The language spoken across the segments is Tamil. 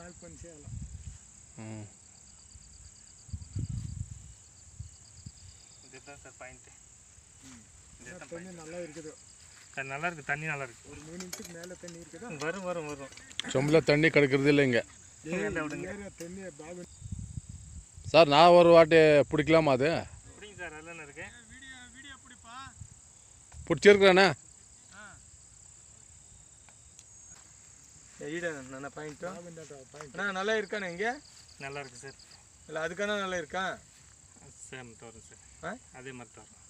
நாள் பண்ணி செய்யலாம் ம் இதுதான் சார் பாயிண்ட்டு ஏன்னா தண்ணி நல்லா இருக்குது நல்லா இருக்கு தண்ணி நல்லா இருக்கு ஒரு மூணு இன்ச்சுக்கு மேலே தண்ணி இருக்குதா வரும் வரும் வரும் சொம்பில் தண்ணி கிடைக்கிறது இல்லை இங்கே ஏரியா தண்ணி பாகு சார் நான் ஒரு வாட்டி பிடிக்கலாமா அது எப்படிங்க சார் அதில் இருக்கு வீடியோ வீடியோ பிடிப்பா பிடிச்சிருக்கிறேண்ணே ஈட ನನ್ನ ಪಾಯಿಂಟು பாகுண்டாட்டா பாயிண்ட் ಅಣ್ಣ நல்லா இருக்கானே இங்கே நல்லா இருக்கு சார் இல்லை அதுக்கான நல்லா இருக்கா சேம் வரும் சார் ஆ? அதே மாதிரி தான் வரும்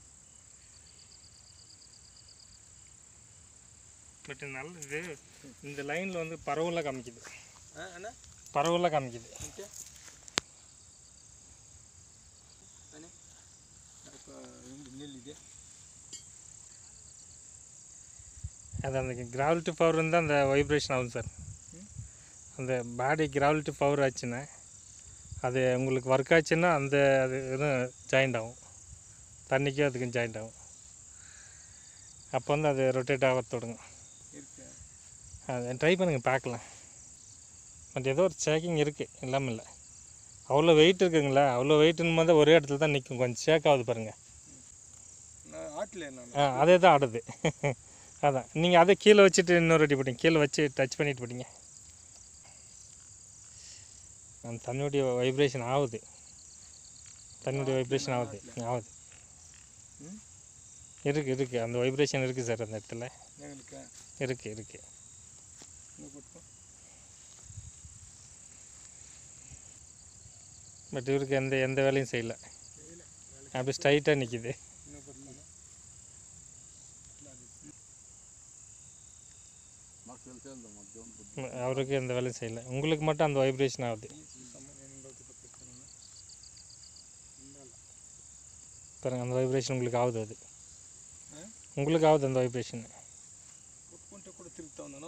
பட் நல்லது இந்த லைனில் வந்து பரவலாக காமிக்குது ஆ அண்ணா பரவலாக காமிக்குது ஓகே ಅಣ್ಣ இப்போ நில்லிದೆ அது அந்த கிராவிலிட்டி பவர் வந்து அந்த வைப்ரேஷன் ஆகும் சார் அந்த பாடி கிராவிலிட்டி பவர் ஆச்சுன்னா அது உங்களுக்கு ஒர்க் ஆச்சுன்னா அந்த அது இதுவும் ஜாயிண்ட் ஆகும் தண்ணிக்கும் அதுக்கும் ஜாயிண்ட் ஆகும் அப்போ வந்து அது ரொட்டேட் ஆக தொடங்கும் இருக்கு அது ட்ரை பண்ணுங்கள் பார்க்கலாம் பட் ஏதோ ஒரு சேக்கிங் இருக்குது இல்லாமல் இல்லை அவ்வளோ வெயிட் இருக்குங்களா அவ்வளோ வெயிட்டுன்னு போது ஒரே இடத்துல தான் நிற்கும் கொஞ்சம் ஷேக் ஆகுது பாருங்கள் நான் ஆட்டல நான் ஆ அதே தான் ஆடுது அதான் நீங்கள் அதை கீழே வச்சுட்டு இன்னொரு வாட்டி போட்டீங்க கீழே வச்சு டச் பண்ணிட்டு போட்டீங்க அந்த தண்ணியுடைய வைப்ரேஷன் ஆகுது தண்ணியுடைய வைப்ரேஷன் ஆகுது ஆகுது ம்? இருக்கு இருக்கு அந்த வைப்ரேஷன் இருக்குது சார் அந்த இடத்துல எங்களுக்கு இருக்கு இருக்கு இங்கே ಕೊಟ್ಟು பட் இவருக்கு எந்த எந்த வேலையும் செய்யல அப்படி ஸ்ட்ரைட்டாக நிற்கிது ಇನ್ನೂ ಕೊಡ್ತಾನೆ அவருக்கு எந்த வேலையும் செய்யல உங்களுக்கு மட்டும் அந்த வைப்ரேஷன் ஆகுது பாருங்க அந்த வைப்ரேஷன் உங்களுக்கு ஆகுது அது உங்களுக்கு ஆகுது அந்த வைப்ரேஷன் ಕೊಟ್ಕೊಂಡೆ ಕೂಡ ತಿರುಗ್ತಾವ ನಾನು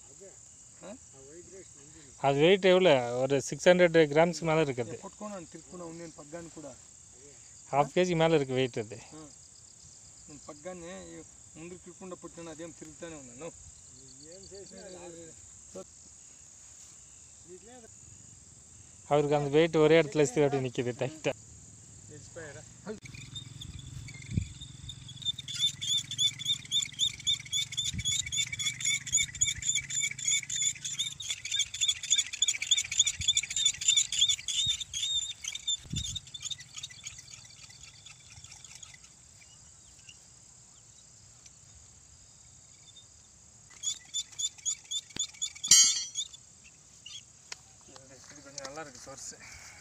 அது வெயிட் எவ்வளோ ஒரு சிக்ஸ் ஹண்ட்ரட் கிராம்ஸ் மேலே இருக்குது ಕೊಟ್ಕೊಂಡು ನಾನು ತಿರ್ಕೊಂಡು ಅವನೇನು ಪಗ್ಗಾನ್ ಕೂಡ హాఫ్ కేజీ మేலே இருக்குது వెయిట్ అది నేను పగ్గాన్ని ముందుకు తిరుకుండా పుట్టిన అదేం తిరుగుతానే ఉన్నాను அவருக்கு அந்த வெயிட் ஒரே இடத்துல வச்சு அப்படி நிற்கிது டைட்டாக இது கொஞ்சம் நல்லா இருக்குது சோர்ஸு